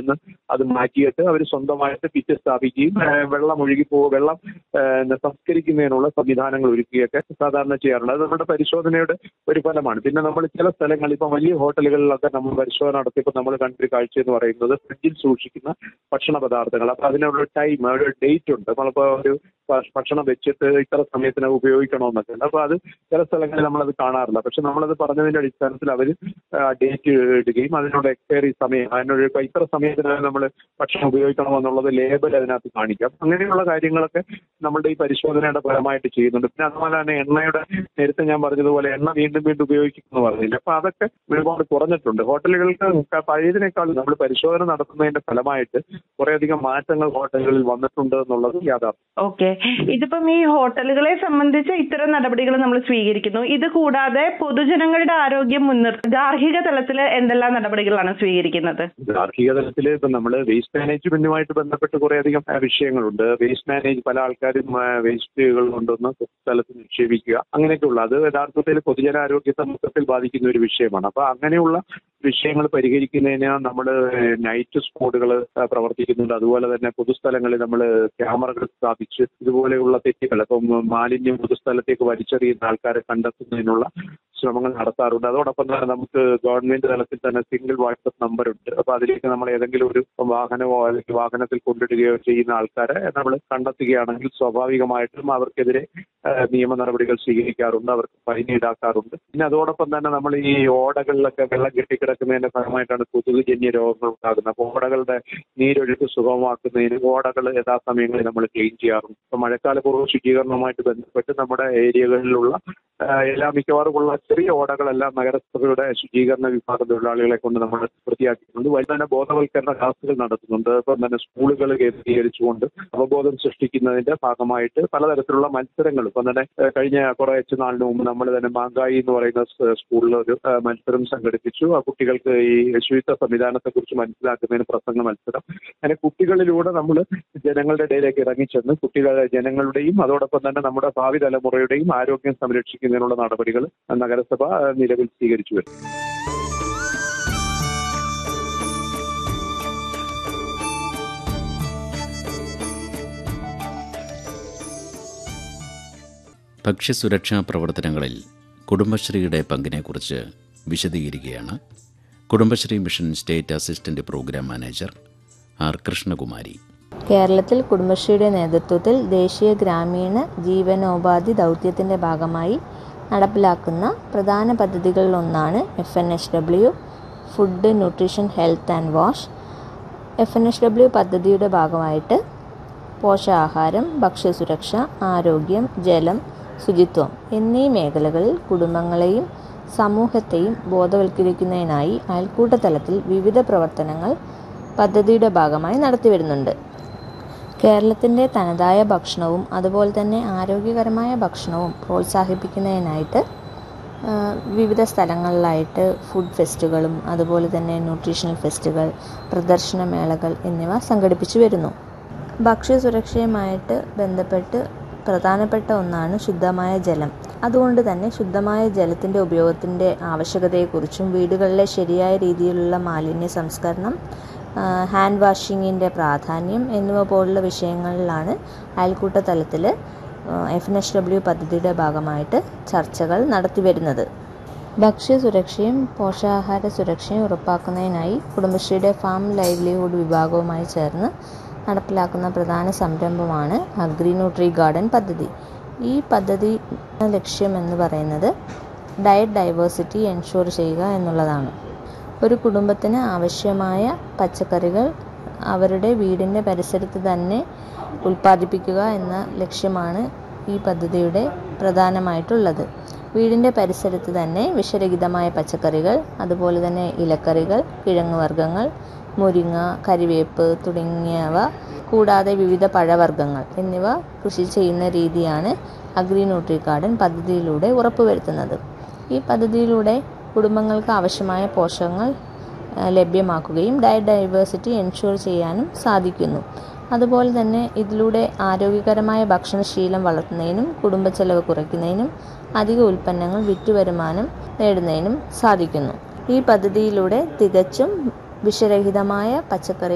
നിന്ന് അത് മാറ്റിയിട്ട് അവർ സ്വന്തമായിട്ട് പിറ്റ് സ്ഥാപിക്കുകയും ആ, വെള്ളം ഒഴുകി പോ വെള്ളം ആ, എന്താ, സംസ്കരിക്കുന്നതിനുള്ള സംവിധാനങ്ങൾ ഒരുക്കുകയൊക്കെ സാധാരണ ചെയ്യാറുണ്ട് അത് നമ്മുടെ പരിശോധനയുടെ ഒരു ഫലമാണ് പിന്നെ നമ്മൾ ചില സ്ഥലങ്ങളിൽ ഇപ്പം വലിയ ഹോട്ടലുകളിലൊക്കെ നമ്മൾ പരിശോധന നടത്തിയപ്പോൾ നമ്മൾ കണ്ടൊരു കാഴ്ച എന്ന് പറയുന്നത് ഫ്രിഡ്ജിൽ സൂക്ഷിക്കുന്ന ഭക്ഷണ പദാർത്ഥങ്ങൾ അപ്പൊ അതിനുള്ള ടൈം ഒരു ഡേറ്റ് ഉണ്ട് നമ്മളിപ്പോൾ ഒരു ഭ- ഭക്ഷണം വെച്ചിട്ട് ഇത്ര സമയത്തിന് ഉപയോഗിക്കണമെന്നൊക്കെ ഉണ്ട് അപ്പൊ അത് ചില സ്ഥലങ്ങളിൽ നമ്മളത് കാണാറില്ല പക്ഷെ നമ്മളത് പറഞ്ഞതിന്റെ അടിസ്ഥാനത്തിൽ അവർ ഡേറ്റ് ഇടുകയും അതിനോട് എക്സ്പയറി സമയം അതിനൊരു ഇപ്പൊ ഇത്ര സമയത്തിനകം നമ്മൾ ഭക്ഷണം ഉപയോഗിക്കണമെന്നുള്ളത് ലേബൽ അതിനകത്ത് കാണിക്കാം അങ്ങനെയുള്ള കാര്യങ്ങളൊക്കെ നമ്മളുടെ ഈ പരിശോധനയുടെ ഫലമായിട്ട് ചെയ്യുന്നുണ്ട് പിന്നെ അതുപോലെ തന്നെ എണ്ണയുടെ നേരത്തെ ഞാൻ പറഞ്ഞതുപോലെ എണ്ണ വീണ്ടും വീണ്ടും ഉപയോഗിക്കുന്നു പറഞ്ഞില്ല അപ്പൊ അതൊക്കെ ഒരുപാട് കുറഞ്ഞിട്ടുണ്ട് ഹോട്ടലുകൾക്ക് പഴയതിനേക്കാൾ നമ്മൾ പരിശോധന നടത്തുന്നതിന്റെ ഫലമായിട്ട് കുറേയധികം മാറ്റങ്ങൾ ഹോട്ടലുകളിൽ വന്നിട്ടുണ്ട് എന്നുള്ളത് യാഥാർത്ഥ്യം ഓക്കെ ഇതിപ്പം ഈ ഹോട്ടലുകളെ സംബന്ധിച്ച് ഇത്തരം നടപടികൾ നമ്മൾ സ്വീകരിക്കുന്നു ഇത് കൂടാതെ പൊതുജനങ്ങളുടെ ആരോഗ്യം മുൻനിർത്തി ഗാർഹിക തലത്തിൽ എന്തെല്ലാം നടപടികളാണ് സ്വീകരിക്കുന്നത് ഗാർഹിക തലത്തിൽ ഇപ്പം നമ്മൾ വേസ്റ്റ് മാനേജ്മെന്റുമായിട്ട് ബന്ധപ്പെട്ട് കുറേയധികം ആ, വിഷയങ്ങളുണ്ട് വേസ്റ്റ് മാനേജ് പല ആൾക്കാരും ആ, വേസ്റ്റുകൾ കൊണ്ടുവന്ന് സ്ഥലത്ത് നിക്ഷേപിക്കുക അങ്ങനെയൊക്കെയുള്ള അത് യഥാർത്ഥത്തിൽ പൊതുജനാരോഗ്യത്തെ മൊത്തത്തിൽ ബാധിക്കുന്ന ഒരു വിഷയമാണ് അപ്പൊ അങ്ങനെയുള്ള വിഷയങ്ങൾ പരിഹരിക്കുന്നതിന് നമ്മൾ നൈറ്റ് സ്ക്വാഡുകൾ പ്രവർത്തിക്കുന്നുണ്ട് അതുപോലെ തന്നെ പൊതുസ്ഥലങ്ങളിൽ നമ്മൾ ക്യാമറകൾ സ്ഥാപിച്ച് ഇതുപോലെയുള്ള തെറ്റുകൾ ഇപ്പം മാലിന്യം പൊതുസ്ഥലത്തേക്ക് വലിച്ചെറിയുന്ന ആൾക്കാരെ കണ്ടെത്തുന്നതിനുള്ള ശ്രമങ്ങൾ നടത്താറുണ്ട് അതോടൊപ്പം തന്നെ നമുക്ക് ഗവൺമെന്റ് തലത്തിൽ തന്നെ സിംഗിൾ വാട്സപ്പ് നമ്പർ ഉണ്ട് അപ്പൊ അതിലേക്ക് നമ്മൾ ഏതെങ്കിലും ഒരു വാഹനമോ അല്ലെങ്കിൽ വാഹനത്തിൽ കൊണ്ടിടുകയോ ചെയ്യുന്ന ആൾക്കാരെ നമ്മൾ കണ്ടെത്തുകയാണെങ്കിൽ സ്വാഭാവികമായിട്ടും അവർക്കെതിരെ ആ, നിയമ നടപടികൾ സ്വീകരിക്കാറുണ്ട് അവർക്ക് ഫൈൻ ഈടാക്കാറുണ്ട് പിന്നെ അതോടൊപ്പം തന്നെ നമ്മൾ ഈ ഓടകളിലൊക്കെ വെള്ളം കെട്ടിക്കിടക്കുന്നതിന്റെ ഫലമായിട്ടാണ് കൊതുകുജന്യ രോഗങ്ങൾ ഉണ്ടാകുന്നത് അപ്പോൾ ഓടകളുടെ നീരൊഴുക്ക് സുഗമമാക്കുന്നതിന് ഓടകൾ യഥാസമയങ്ങളിൽ നമ്മൾ ക്ലീൻ ചെയ്യാറുണ്ട് ഇപ്പൊ മഴക്കാല പൂർവ്വ ശുചീകരണവുമായിട്ട് ബന്ധപ്പെട്ട് നമ്മുടെ ഏരിയകളിലുള്ള ആ, എല്ലാ മിക്കവാറും ഉള്ള ചെറിയ ഓടകളെല്ലാം നഗരസഭയുടെ ശുചീകരണ വിഭാഗ തൊഴിലാളികളെ കൊണ്ട് നമ്മൾ വൃത്തിയാക്കിയിട്ടുണ്ട് വലിയ തന്നെ ബോധവൽക്കരണ ക്ലാസുകൾ നടത്തുന്നുണ്ട് ഇപ്പം തന്നെ സ്കൂളുകൾ കേന്ദ്രീകരിച്ചുകൊണ്ട് അവബോധം സൃഷ്ടിക്കുന്നതിന്റെ ഭാഗമായിട്ട് പലതരത്തിലുള്ള മത്സരങ്ങൾ ഇപ്പം തന്നെ ആ, കഴിഞ്ഞ കുറച്ച് നാളിന് മുമ്പ് നമ്മൾ തന്നെ മാങ്കായി എന്ന് പറയുന്ന സ് സ്കൂളിൽ ഒരു ആ, മത്സരം സംഘടിപ്പിച്ചു ആ കുട്ടികൾക്ക് ഈ ശുചിത്വ സംവിധാനത്തെ കുറിച്ച് മനസ്സിലാക്കുന്നതിന് പ്രസംഗ മത്സരം അങ്ങനെ കുട്ടികളിലൂടെ നമ്മൾ ജനങ്ങളുടെ ഇടയിലേക്ക് ഇറങ്ങിച്ചെന്ന് കുട്ടികൾ ജനങ്ങളുടെയും അതോടൊപ്പം തന്നെ നമ്മുടെ ഭാവി തലമുറയുടെയും ആരോഗ്യം സംരക്ഷിക്കുന്നതിനുള്ള നടപടികൾ നഗരസഭ ആ, നിലവിൽ സ്വീകരിച്ചു വരും ഭക്ഷ്യസുരക്ഷാ പ്രവർത്തനങ്ങളിൽ കുടുംബശ്രീയുടെ പങ്കിനെക്കുറിച്ച് വിശദീകരിക്കുകയാണ് Kudumbashree mission state assistant programme manager R Krishnakumari കേരളത്തിൽ കുടുംബശ്രീയുടെ നേതൃത്വത്തിൽ ദേശീയ ഗ്രാമീണ ജീവനോപാധി ദൗത്യത്തിൻ്റെ ഭാഗമായി നടപ്പിലാക്കുന്ന പ്രധാന പദ്ധതികളിലൊന്നാണ് F N H W food nutrition health and wash F N H W പദ്ധതിയുടെ ഭാഗമായിട്ട് പോഷകാഹാരം ഭക്ഷ്യസുരക്ഷ ആരോഗ്യം ജലം ശുചിത്വം എന്നീ മേഖലകളിൽ കുടുംബങ്ങളെയും സമൂഹത്തെയും ബോധവൽക്കരിക്കുന്നതിനായി അയൽക്കൂട്ട തലത്തിൽ വിവിധ പ്രവർത്തനങ്ങൾ പദ്ധതിയുടെ ഭാഗമായി നടത്തിവരുന്നുണ്ട് കേരളത്തിൻ്റെ തനതായ ഭക്ഷണവും അതുപോലെ തന്നെ ആരോഗ്യകരമായ ഭക്ഷണവും പ്രോത്സാഹിപ്പിക്കുന്നതിനായിട്ട് ആ, വിവിധ സ്ഥലങ്ങളിലായിട്ട് ഫുഡ് ഫെസ്റ്റുകളും അതുപോലെ തന്നെ ന്യൂട്രീഷണൽ ഫെസ്റ്റുകൾ പ്രദർശന മേളകൾ എന്നിവ സംഘടിപ്പിച്ചു വരുന്നു ഭക്ഷ്യസുരക്ഷയുമായിട്ട് ബന്ധപ്പെട്ട് പ്രധാനപ്പെട്ട ഒന്നാണ് ശുദ്ധമായ ജലം അതുകൊണ്ട് തന്നെ ശുദ്ധമായ ജലത്തിൻ്റെ ഉപയോഗത്തിൻ്റെ ആവശ്യകതയെക്കുറിച്ചും വീടുകളിലെ ശരിയായ രീതിയിലുള്ള മാലിന്യ സംസ്കരണം ആ, ഹാൻഡ് വാഷിങ്ങിൻ്റെ പ്രാധാന്യം എന്നിവ പോലുള്ള വിഷയങ്ങളിലാണ് അയൽക്കൂട്ട തലത്തിൽ എഫ് എൻ എച്ച് ഡബ്ല്യു പദ്ധതിയുടെ ഭാഗമായിട്ട് ചർച്ചകൾ നടത്തി വരുന്നത് ഭക്ഷ്യസുരക്ഷയും പോഷകാഹാര സുരക്ഷയും ഉറപ്പാക്കുന്നതിനായി കുടുംബശ്രീയുടെ ഫാം ലൈവ്ലിഹുഡ് വിഭാഗവുമായി ചേർന്ന് നടപ്പിലാക്കുന്ന പ്രധാന സംരംഭമാണ് അഗ്രി ന്യൂട്രി ഗാർഡൻ പദ്ധതി ഈ പദ്ധതി ലക്ഷ്യം എന്ന് പറയുന്നത് ഡയറ്റ് ഡൈവേഴ്സിറ്റി എൻഷുർ ചെയ്യുക എന്നുള്ളതാണ് ഒരു കുടുംബത്തിന് ആവശ്യമായ പച്ചക്കറികൾ അവരുടെ വീടിൻ്റെ പരിസരത്ത് തന്നെ ഉൽപ്പാദിപ്പിക്കുക എന്ന ലക്ഷ്യമാണ് ഈ പദ്ധതിയുടെ പ്രധാനമായിട്ടുള്ളത് വീടിൻ്റെ പരിസരത്ത് തന്നെ വിഷരഹിതമായ പച്ചക്കറികൾ അതുപോലെ തന്നെ ഇലക്കറികൾ കിഴങ്ങുവർഗ്ഗങ്ങൾ മുരിങ്ങ കരിവേപ്പ് തുടങ്ങിയവ കൂടാതെ വിവിധ പഴവർഗ്ഗങ്ങൾ എന്നിവ കൃഷി ചെയ്യുന്ന രീതിയാണ് അഗ്രി ന്യൂട്രി ഗാർഡൻ പദ്ധതിയിലൂടെ ഉറപ്പുവരുത്തുന്നത് ഈ പദ്ധതിയിലൂടെ കുടുംബങ്ങൾക്ക് ആവശ്യമായ പോഷകങ്ങൾ ആ, ലഭ്യമാക്കുകയും ഡയറ്റ് ഡൈവേഴ്സിറ്റി എൻഷുർ ചെയ്യാനും സാധിക്കുന്നു അതുപോലെ തന്നെ ഇതിലൂടെ ആരോഗ്യകരമായ ഭക്ഷണശീലം വളർത്തുന്നതിനും കുടുംബ ചെലവ് കുറയ്ക്കുന്നതിനും അധിക ഉൽപ്പന്നങ്ങൾ വിറ്റുവരുമാനം നേടുന്നതിനും സാധിക്കുന്നു ഈ പദ്ധതിയിലൂടെ തികച്ചും വിഷരഹിതമായ പച്ചക്കറി